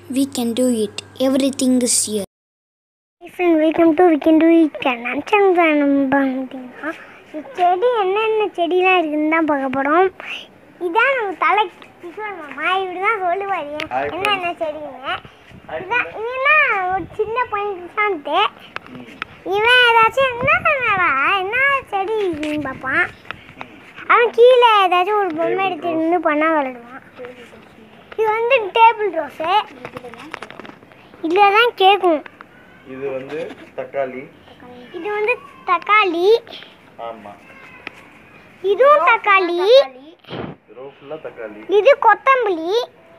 We can do it. Everything is here. Friend welcome to weekend to weekend நினச்சாங்க பார்த்தீங்கன்னா இந்த செடி என்னென்ன செடிலாம் இருக்குன்னு தான் பார்க்க போகிறோம் இதான் நம்ம தலை கிஷோர் மாமா இப்படி தான் சொல்லுவார் Hi, என்னென்ன செடின்னு இதான் இவன் ஒரு சின்ன பையன் கிருஷ்ணான்ட்டு இவன் ஏதாச்சும் என்னடா என்ன செடி இருக்குன்னு பார்ப்பான் அவன் கீழே ஏதாச்சும் ஒரு பொம்மை எடுத்து நின்று பண்ணா விளையாடுவான் இது வந்து டேபிள் ரோஸு இதில் தான் கேட்கும் இது வந்து தக்காளி இது வந்து தக்காளி ஆமாம் இதுவும் தக்காளி ரோ ஃபுல்லாக தக்காளி இது கொத்தமல்லி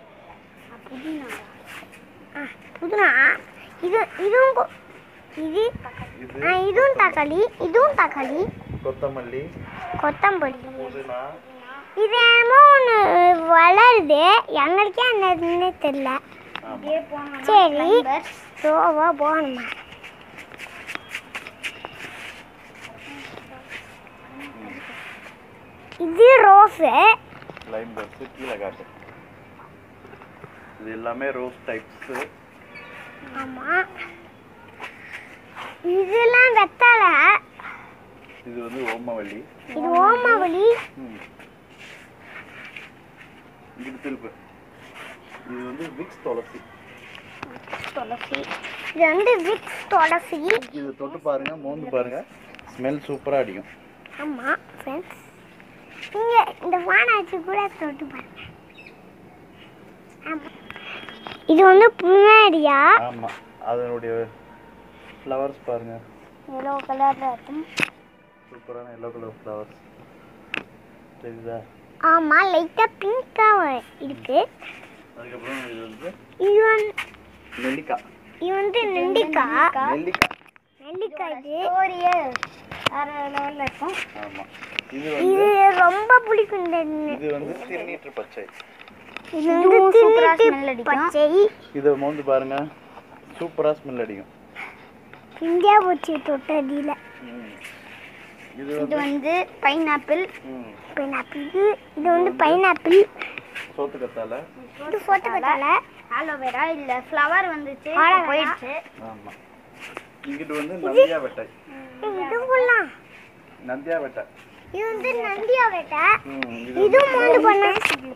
ஆ, புதினா இது இதுவும் கொ- இது இது ஆ, இதுவும் தக்காளி இதுவும் தக்காளி கொத்தமல்லி கொத்தமல்லி புதினா இது என்னமோ ஒன்று வளருது எங்களுக்கே அந்த இதுன்னு தெரியல ஆமாம் சரி ரோவா போகணுமா இது ரோஸு லைம் பர்ஸு கீழே காட்டு இது எல்லாமே ரோஸ் டைப்ஸு ஆமாம் இதெல்லாம் வெத்தாலை இது வந்து ஓமவல்லி இது ஓமாவளி ம் இது திருப்பு இது வந்து விக்ஸ் துளசி துளசி இது வந்து விக்ஸ் துளசி இது தொட்டு பாருங்க மோந்து பாருங்க ஸ்மெல் சூப்பராக அடிக்கும் ஆமாம் ஃப்ரெண்ட்ஸ் நீங்கள் இந்த வானாச்சு கூட தொட்டு பாருங்க ஆமாம் இது வந்து புன்னாடியா ஆமாம் அதனுடைய ஃப்ளவர்ஸ் பாருங்க எல்லோ கலரில் இருக்கும் சூப்பரான எல்லோ கலர் ஃப்ளவர்ஸ் தெரியுதா ஆமாம் லைட்டாக பிங்காக இருக்கு அதுக்கப்புறம் இது வந்து இது வந்து நெல்லிக்காய் இது வந்து நெல்லிக்காய் நெல்லிக்காய் நெல்லிக்காய் இது ஆமாம் இது இது வந்து ரொம்ப பிடிக்கும் இந்த இது வந்து திருநீற்று பச்சை இது வந்து திருநீட்டு பச்சை இதை மோந்து பாருங்க சூப்பராக ஸ்மெல் அடிக்கும் இந்தியா பூச்சி தொட்டதில் ம். இது வந்து வந்து பைனாப்பிள் ம், பைனாப்பிள் இது இது வந்து பைனாப்பிள் சோத்துக்கத்தால இது போட்டுக்கத்தால ஆலோவேரா இல்ல ஃப்ளவர் வந்துச்சு Aloe vera. போயிடுச்சு ஆமாம் இங்கிட்டு வந்து நந்தியா வெட்டை இது ஃபுல்லாம் நந்தியா வெட்டை இது வந்து நந்தியா வேட்டை ம், இது இது வந்து- மோந்து பண்ண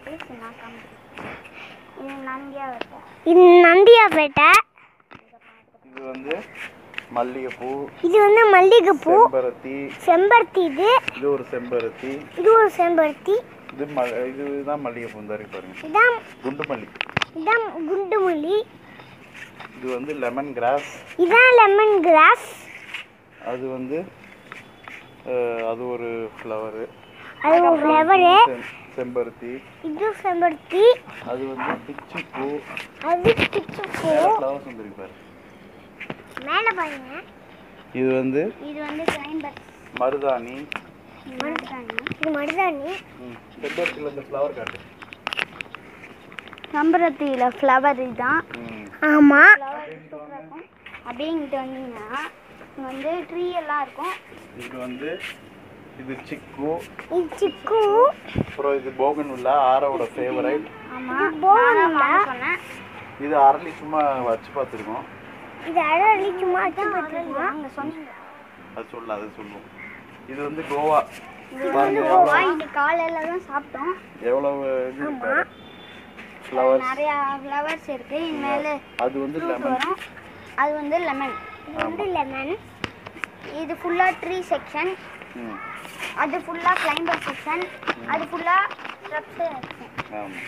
இது நந்தியா வைப்போம் இது நந்தியா வேட்டை இது வந்து மல்லிகைப்பூ இது வந்து மல்லிகைப்பூ செம்பருத்தி செம்பருத்தி இது இது ஒரு செம்பருத்தி இது ஒரு செம்பருத்தி இது ம இது இதுதான் மல்லிகைப்பூ இந்த இருக்கு பாருங்க இதான் குண்டு மல்லி இதான் குண்டு மல்லி இது வந்து லெமன் கிராஸ் இதான் லெமன் கிராஸ் அது வந்து அஹ், அது ஒரு ஃப்ளவரு அது ஒரு ஃப்ளவரு செம்பருத்தி இது செம்பருத்தி அது வந்து பிச்சி பூ அது பிச்சு பூ ஃப்ளவர்ஸ் வந்துருக்கு பாரு மேலே பாருங்க இது வந்து இது வந்து கிளைம்பர் மருதாணி இது மருதாணி ம், செம்பருத்தியில் இந்த ஃப்ளவர் காட்டு சம்பரத்தியில ஃப்ளவர் இதுதான் ம் ஆமாம் அப்படியே இங்கிட்ட வந்தீங்கன்னா இங்க வந்து ட்ரீ எல்லாம் இருக்கும் இது வந்து இது சிக்கு இது சிக்கு அப்புறம் இது போகன் உள்ள ஆரோட ஃபேவரைட் ஆமா இது போகணும்ல? நானும் வாங்க சொன்னேன் இது அரளி சும்மா வச்சு பார்த்துருக்கோம் இது அழகி சும்மா வச்சு பார்த்துக்கலாம் அங்க சொன்னீங்க அது சொல்ல அது சொல்லுவோம் இது வந்து கோவா இது பாருங்க வந்து கோவா இது காலையில தான் சாப்பிட்டோம் எவ்வளவு இது இருக்கு ஃப்ளவர்ஸ் நிறைய ஃப்ளவர்ஸ் இருக்கு இது மேல அது வந்து ஃப்ரூட் லெமன் வரும் அது வந்து லெமன் இது வந்து லெமன் இது ஃபுல்லா ட்ரீ செக்ஷன் ம் அது ஃபுல்லா கிளைம்பர் செக்ஷன் அது ஃபுல்லா ஸ்ட்ரப்ஸ் செக்ஷன் ஆமாம்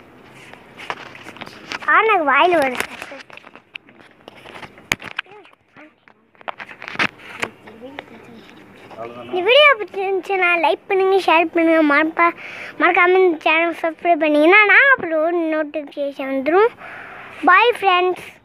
ஆனால் வாயில் வருது அவ்வளோதானே இந்த வீடியோ பிடிச்சிருந்துச்சுன்னா லைக் பண்ணுங்க ஷேர் பண்ணுங்க மறப்பா மறக்காம இந்த சேனல் சப்ஸ்கிரைப் பண்ணீங்கன்னா நாங்கள் அப்புறம் நோட்டிஃபிகேஷன் வந்துடும் பாய் ஃப்ரெண்ட்ஸ்